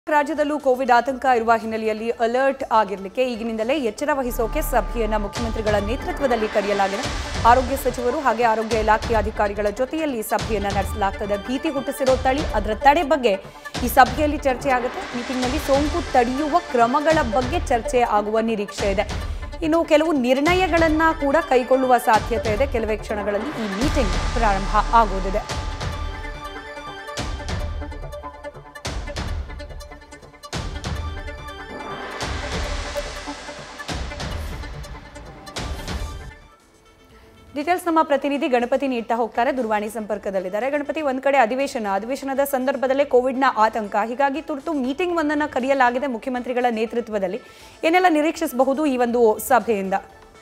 ರಾಜ್ಯದಲ್ಲೂ ಕೋವಿಡ್ ಆತಂಕ ಇರುವ ಹಿನ್ನೆಲೆಯಲ್ಲಿ ಅಲರ್ಟ್ ಆಗಿರಲಿಕ್ಕೆ ಈಗಿನಿಂದಲೇ ಎಚ್ಚರ ವಹಿಸೋಕೆ ಸಭೆಯನ್ನ ಮುಖ್ಯಮಂತ್ರಿಗಳ ನೇತೃತ್ವದಲ್ಲಿ ಕರೆಯಲಾಗಿದೆ ಆರೋಗ್ಯ ಸಚಿವರು ಹಾಗೆ ಆರೋಗ್ಯ ಇಲಾಖೆಯ ಅಧಿಕಾರಿಗಳ ಜೊತೆಯಲ್ಲಿ ಸಭೆಯನ್ನ ನಡೆಸಲಾಗ್ತದೆ ಭೀತಿ ಹುಟ್ಟಿಸಿರೋ ತಳಿ ಅದರ ತಡೆ ಬಗ್ಗೆ ಈ ಸಭೆಯಲ್ಲಿ ಚರ್ಚೆ ಆಗುತ್ತೆ ಮೀಟಿಂಗ್ನಲ್ಲಿ ಸೋಂಕು ತಡೆಯುವ ಕ್ರಮಗಳ ಬಗ್ಗೆ ಚರ್ಚೆ ಆಗುವ ನಿರೀಕ್ಷೆ ಇದೆ ಇನ್ನು ಕೆಲವು ನಿರ್ಣಯಗಳನ್ನ ಕೂಡ ಕೈಗೊಳ್ಳುವ ಸಾಧ್ಯತೆ ಇದೆ ಕೆಲವೇ ಕ್ಷಣಗಳಲ್ಲಿ ಈ ಮೀಟಿಂಗ್ ಪ್ರಾರಂಭ ಆಗೋದಿದೆ ಡೀಟೇಲ್ಸ್ ನಮ್ಮ ಪ್ರತಿನಿಧಿ ಗಣಪತಿ ನೀಡ್ತಾ ಹೋಗ್ತಾರೆ ದೂರವಾಣಿ ಸಂಪರ್ಕದಲ್ಲಿದ್ದಾರೆ ಗಣಪತಿ ಒಂದ್ ಕಡೆ ಅಧಿವೇಶನ ಅಧಿವೇಶನದ ಸಂದರ್ಭದಲ್ಲೇ ಕೋವಿಡ್ನ ಆತಂಕ ಹೀಗಾಗಿ ತುರ್ತು ಮೀಟಿಂಗ್ ಒಂದನ್ನು ಕರೆಯಲಾಗಿದೆ ಮುಖ್ಯಮಂತ್ರಿಗಳ ನೇತೃತ್ವದಲ್ಲಿ ಏನೆಲ್ಲ ನಿರೀಕ್ಷಿಸಬಹುದು ಈ ಒಂದು ಸಭೆಯಿಂದ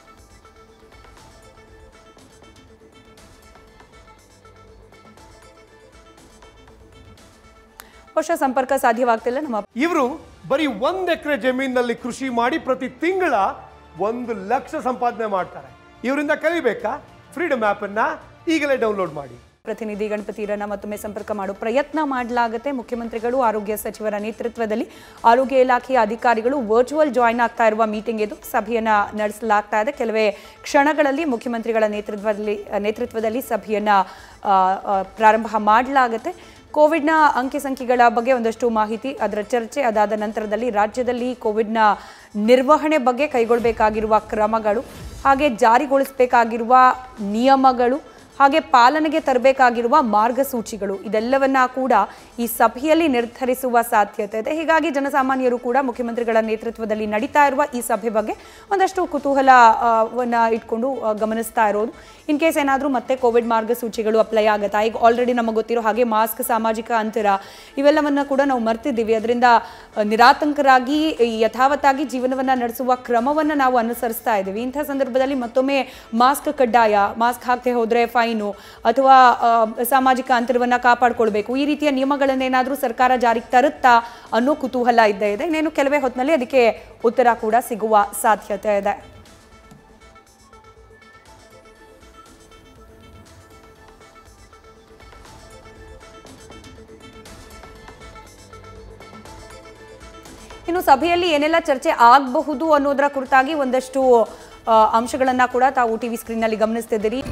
ಹೊಸ ಸಂಪರ್ಕ ಸಾಧ್ಯವಾಗ್ತಿಲ್ಲ ನಮ್ಮ ಇವರು ಬರೀ ಒಂದ್ ಎಕರೆ ಜಮೀನಿನಲ್ಲಿ ಕೃಷಿ ಮಾಡಿ ಪ್ರತಿ ತಿಂಗಳ ಒಂದು ಲಕ್ಷ ಸಂಪಾದನೆ ಮಾಡ್ತಾರೆ ಇವರಿಂದ ಕಲಿಬೇಕಾ ಫ್ರೀಡಮ್ ಆಪ್ ಅನ್ನ ಈಗಲೇ ಡೌನ್ಲೋಡ್ ಮಾಡಿ ಪ್ರತಿನಿಧಿ ಗಣಪತಿರನ್ನ ಮತ್ತೊಮ್ಮೆ ಸಂಪರ್ಕ ಮಾಡೋ ಪ್ರಯತ್ನ ಮಾಡಲಾಗುತ್ತೆ ಮುಖ್ಯಮಂತ್ರಿಗಳು ಆರೋಗ್ಯ ಸಚಿವರ ನೇತೃತ್ವದಲ್ಲಿ ಆರೋಗ್ಯ ಇಲಾಖೆಯ ಅಧಿಕಾರಿಗಳು ವರ್ಚುವಲ್ ಜಾಯ್ನ್ ಆಗ್ತಾ ಇರುವ ಮೀಟಿಂಗ್ ಇದು ಸಭೆಯನ್ನ ನಡೆಸಲಾಗ್ತಾ ಇದೆ ಕೆಲವೇ ಕ್ಷಣಗಳಲ್ಲಿ ಮುಖ್ಯಮಂತ್ರಿಗಳ ನೇತೃತ್ವದಲ್ಲಿ ನೇತೃತ್ವದಲ್ಲಿ ಸಭೆಯನ್ನ ಆ, ಆ, ಪ್ರಾರಂಭ ಮಾಡಲಾಗುತ್ತೆ ಕೋವಿಡ್ನ ಅಂಕಿ ಸಂಖ್ಯೆಗಳ ಬಗ್ಗೆ ಒಂದಷ್ಟು ಮಾಹಿತಿ ಅದರ ಚರ್ಚೆ ಅದಾದ ನಂತರದಲ್ಲಿ ರಾಜ್ಯದಲ್ಲಿ ಕೋವಿಡ್ನ ನಿರ್ವಹಣೆ ಬಗ್ಗೆ ಕೈಗೊಳ್ಳಬೇಕಾಗಿರುವ ಕ್ರಮಗಳು ಹಾಗೆ ಜಾರಿಗೊಳಿಸಬೇಕಾಗಿರುವ ನಿಯಮಗಳು ಹಾಗೆ ಪಾಲನೆಗೆ ತರಬೇಕಾಗಿರುವ ಮಾರ್ಗಸೂಚಿಗಳು ಇದೆಲ್ಲವನ್ನ ಕೂಡ ಈ ಸಭೆಯಲ್ಲಿ ನಿರ್ಧರಿಸುವ ಸಾಧ್ಯತೆ ಇದೆ ಹೀಗಾಗಿ ಜನಸಾಮಾನ್ಯರು ಕೂಡ ಮುಖ್ಯಮಂತ್ರಿಗಳ ನೇತೃತ್ವದಲ್ಲಿ ನಡೀತಾ ಇರುವ ಈ ಸಭೆ ಬಗ್ಗೆ ಒಂದಷ್ಟು ಕುತೂಹಲ ಆ, ವನ್ನ ಇಟ್ಕೊಂಡು ಆ, ಗಮನಿಸ್ತಾ ಇರೋದು ಇನ್ ಕೇಸ್ ಏನಾದರೂ ಮತ್ತೆ ಕೋವಿಡ್ ಮಾರ್ಗಸೂಚಿಗಳು ಅಪ್ಲೈ ಆಗುತ್ತಾ ಈಗ ಆಲ್ರೆಡಿ ನಮಗೆ ಗೊತ್ತಿರೋ ಹಾಗೆ ಮಾಸ್ಕ್ ಸಾಮಾಜಿಕ ಅಂತರ ಇವೆಲ್ಲವನ್ನ ಕೂಡ ನಾವು ಮರ್ತಿದ್ದೀವಿ ಅದರಿಂದ ಆ, ನಿರಾತಂಕರಾಗಿ ಈ ಯಥಾವತ್ತಾಗಿ ಜೀವನವನ್ನ ನಡೆಸುವ ಕ್ರಮವನ್ನ ನಾವು ಅನುಸರಿಸ್ತಾ ಇದ್ದೀವಿ ಇಂಥ ಸಂದರ್ಭದಲ್ಲಿ ಮತ್ತೊಮ್ಮೆ ಮಾಸ್ಕ್ ಕಡ್ಡಾಯ ಮಾಸ್ಕ್ ಹಾಕದೆ ಹೋದ್ರೆ ಫೈನು ಅಥವಾ ಆ, ಸಾಮಾಜಿಕ ಅಂತರವನ್ನ ಕಾಪಾಡ್ಕೊಳ್ಬೇಕು ಈ ರೀತಿಯ ನಿಯಮಗಳನ್ನೇನಾದರೂ ಸರ್ಕಾರ ಜಾರಿಗೆ ತರುತ್ತಾ ಅನ್ನೋ ಕುತೂಹಲ ಇದ್ದೇ ಇದೆ ಇನ್ನೇನು ಕೆಲವೇ ಹೊತ್ತಿನಲ್ಲಿ ಅದಕ್ಕೆ ಉತ್ತರ ಕೂಡ ಸಿಗುವ ಸಾಧ್ಯತೆ ಇದೆ ಇನ್ನು ಸಭೆಯಲ್ಲಿ ಏನೆಲ್ಲ ಚರ್ಚೆ ಆಗಬಹುದು ಅನ್ನೋದರ ಕುರಿತಾಗಿ ಒಂದಷ್ಟು ಆ, ಅಂಶಗಳನ್ನ ಕೂಡ ತಾವು ಟಿವಿ ಸ್ಕ್ರೀನ್ನಲ್ಲಿ ಗಮನಿಸ್ತಿದ್ದೀರಿ